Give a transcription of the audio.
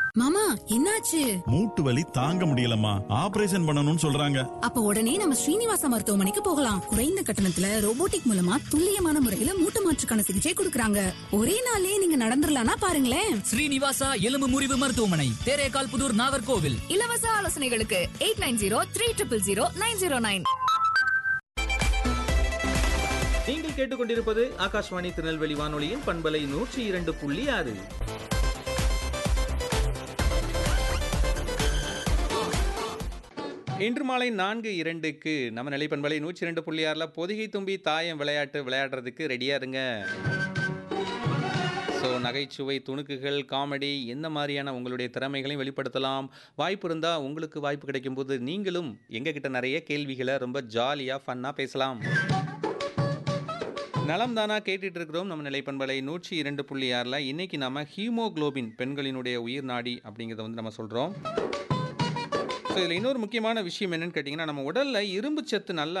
மாமா என்னாச்சு மூட்டு வலி தாங்க முடியலம்மா ஆபரேஷன் பண்ணணும்னு சொல்றாங்க அப்ப உடனே நம்ம ஸ்ரீனிவாசா மருத்துவமனைக்கு போகலாம் குறைந்த கட்டணத்துல ரோபோட்டிக் மூலமா துல்லியமான முறையில மூட்டு மாற்றுக்கான சிகிச்சை கொடுக்கறாங்க ஒரே நாளே நீங்க நடந்துடலாம்னா பாருங்களேன் ஸ்ரீனிவாசா எலும்பு முறிவு மருத்துவமனை தேரேகால் புதூர் நாகர்கோவில் இலவச ஆலோசனைகளுக்கு eight nine zero three triple zero nine zero nine நீங்கள் கேட்டுக்கொண்டிருப்பது ஆகாஷ்வாணி திருநெல்வேலி வானொலியின் பண்பலை நூற்றி இரண்டு புள்ளி ஆறு இன்று மாலை நான்கு இரண்டுக்கு நம்ம நிலை பண்பலை நூற்றி இரண்டு புள்ளி ஆறில் பொதிகை தும்பி தாயம் விளையாட்டு விளையாடுறதுக்கு ரெடியா இருங்க ஸோ நகைச்சுவை துணுக்குகள் காமெடி எந்த மாதிரியான உங்களுடைய திறமைகளையும் வெளிப்படுத்தலாம் வாய்ப்பு இருந்தால் உங்களுக்கு வாய்ப்பு கிடைக்கும்போது நீங்களும் எங்ககிட்ட நிறைய கேள்விகளை ரொம்ப ஜாலியாக ஃபன்னாக பேசலாம் நலம் தானா கேட்டுட்டு இருக்கிறோம் நம்ம நிலைப்பண்பலை நூற்றி இரண்டு புள்ளி ஆறில் இன்னைக்கு நம்ம ஹீமோகுளோபின் பெண்களினுடைய உயிர் நாடி அப்படிங்கிறத வந்து நம்ம சொல்கிறோம் ஸோ இதில் இன்னொரு முக்கியமான விஷயம் என்னன்னு கேட்டிங்கன்னா நம்ம உடலில் இரும்பு சத்து நல்ல